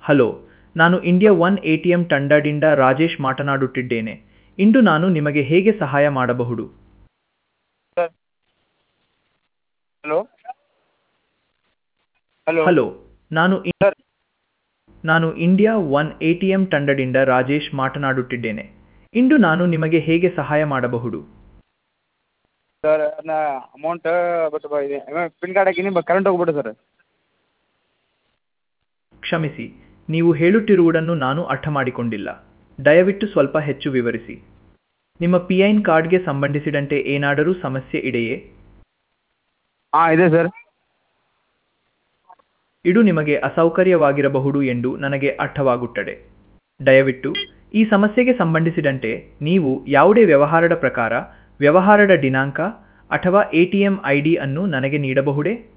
hello ನಾನು India one A T M ತಂಡದಿಂದ ರಾಜೇಶ್ ಮಾತನಾಡುತ್ತಿದ್ದೇನೆ ಇಂದು ನಾನು ನಿಮಗೆ ಹೇಗೆ ಸಹಾಯ ಮಾಡಬಹುದು ಸರ್ ಹಲೋ ಹಲೋ ಹಲೋ ನಾನು ಇ- ಸರ್ ನಾನು India one A T M ತಂಡದಿಂದ ರಾಜೇಶ್ ಮಾತನಾಡುತ್ತಿದ್ದೇನೆ ಇಂದು ನಾನು ನಿಮಗೆ ಹೇಗೆ ಸಹಾಯ ಮಾಡಬಹುದು ಸರ್ ನಾ ಅಮೌಂಟ್ ಬಟ್ ಇದೆ ಪಿನ್ ಕಾರ್ಡ್ ಹಾಕೀನಿ ಬಟ್ ಕರೆಂಟ್ ಹೋಗ್ಬಿಟ್ಟು ಸರ್ ಕ್ಷಮಿಸಿ ನೀವು ಹೇಳುತ್ತಿರುವುದನ್ನು ನಾನು ಅರ್ಥ ಮಾಡಿಕೊಂಡಿಲ್ಲ ದಯವಿಟ್ಟು ಸ್ವಲ್ಪ ಹೆಚ್ಚು ವಿವರಿಸಿ ನಿಮ್ಮ ಪಿ ಐನ್ ಕಾರ್ಡ್ಗೆ ಸಂಬಂಧಿಸಿದಂತೆ ಏನಾದರೂ ಸಮಸ್ಯೆ ಇದೆಯೇ ಹಾಂ ಇದೆ ಸರ್ ಇದು ನಿಮಗೆ ಅಸೌಕರ್ಯವಾಗಿರಬಹುದು ಎಂದು ನನಗೆ ಅರ್ಥವಾಗುತ್ತದೆ ದಯವಿಟ್ಟು ಈ ಸಮಸ್ಯೆಗೆ ಸಂಬಂಧಿಸಿದಂತೆ ನೀವು ಯಾವುದೇ ವ್ಯವಹಾರದ ಪ್ರಕಾರ ವ್ಯವಹಾರದ ದಿನಾಂಕ ಅಥವಾ A T M I D ಅನ್ನು ನನಗೆ ನೀಡಬಹುದೇ